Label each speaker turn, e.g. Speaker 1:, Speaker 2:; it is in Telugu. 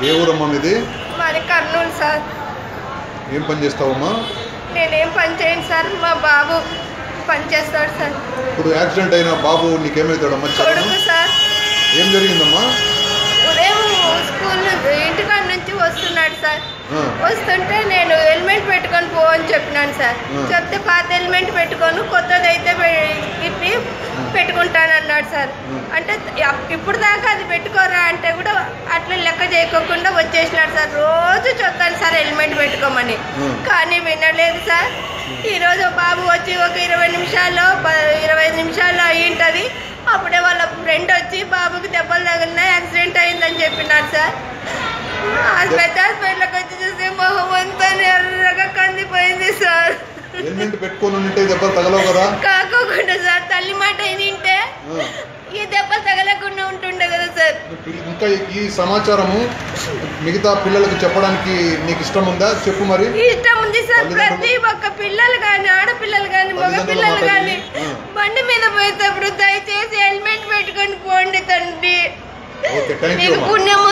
Speaker 1: ఏ ఊరమ్మా మీది
Speaker 2: మాది కర్నూలు సార్
Speaker 1: ఏం పని చేస్తావమ్మా
Speaker 2: నేనేం పని చేయను సార్ మా బాబు పని చేస్తాడు సార్
Speaker 1: ఇప్పుడు యాక్సిడెంట్ అయిన బాబు నీకేమవుతాడమ్మా
Speaker 2: కొడుకు
Speaker 1: చెప్పు
Speaker 2: సార్
Speaker 1: ఏం జరిగిందమ్మా
Speaker 2: ఉదయం స్కూల్ నుంచి ఇంటికాడ నుంచి వస్తున్నాడు సార్
Speaker 1: ఆ,
Speaker 2: వస్తుంటే నేను హెల్మెట్ పెట్టుకొని పో అని చెప్పినాను సార్
Speaker 1: ఆ.
Speaker 2: చెప్తే పాత హెల్మెట్ పెట్టుకోను కొత్తది అయితే ఇప్పి పెట్టుకుంటానన్నాడు సార్
Speaker 1: ఆ.
Speaker 2: అంటే అప్- ఇప్పుడు దాకా అది పెట్టుకోరా అంటే కూడా అట్లా లెక్క చేయకోకుండా వచ్చేసినాడు సార్ రోజు చెప్తాను సార్ హెల్మెట్ పెట్టుకోమని
Speaker 1: ఆ.
Speaker 2: కానీ వినలేదు సార్ ఈరోజు బాబు వచ్చి ఒక ఇరవై నిమిషాల్లో ప- ఇరవై ఐదు నిమిషాల్లో అయి ఉంటుంది అప్పుడే వాళ్ళ ఫ్రెండ్ వచ్చి బాబుకి దెబ్బలు తగిలినా యాక్సిడెంట్ అయిందని చెప్పినారు సార్ పెద్ద హాస్పిటల్కి వచ్చి చూస్తే మొహం అంతా ఎర్రగా కందిపోయింది సార్
Speaker 1: హెల్మెట్ పెట్టుకొని ఉంటే దెబ్బలు తగలవు కదా
Speaker 2: కాకోకుండా సార్ తల్లి మాట వింటే
Speaker 1: ఆ,
Speaker 2: ఈ దెబ్బలు తగలకుండా ఉంటుండే కదా సార్
Speaker 1: ఇంకా ఈ సమాచారము మిగతా పిల్లలకు చెప్పడానికి నీకు ఇష్టం ఉందా చెప్పు మరి
Speaker 2: ఇష్టం ఉంది సార్
Speaker 1: తల్లిదండ్రులు-
Speaker 2: ప్రతి ఒక్క పిల్లలు కానీ ఆడపిల్లలు కానీ మగ
Speaker 1: తల్లిదండ్రుల
Speaker 2: పిల్లలు
Speaker 1: మాట
Speaker 2: కానీ
Speaker 1: విని, ఆ.
Speaker 2: బండి మీద పోయేటప్పుడు దయచేసి హెల్మెట్ పెట్టుకొని పోండి తండ్రి
Speaker 1: ఓకే థ్యాంక్ యూ
Speaker 2: మీకు
Speaker 1: అమ్మా
Speaker 2: పుణ్యం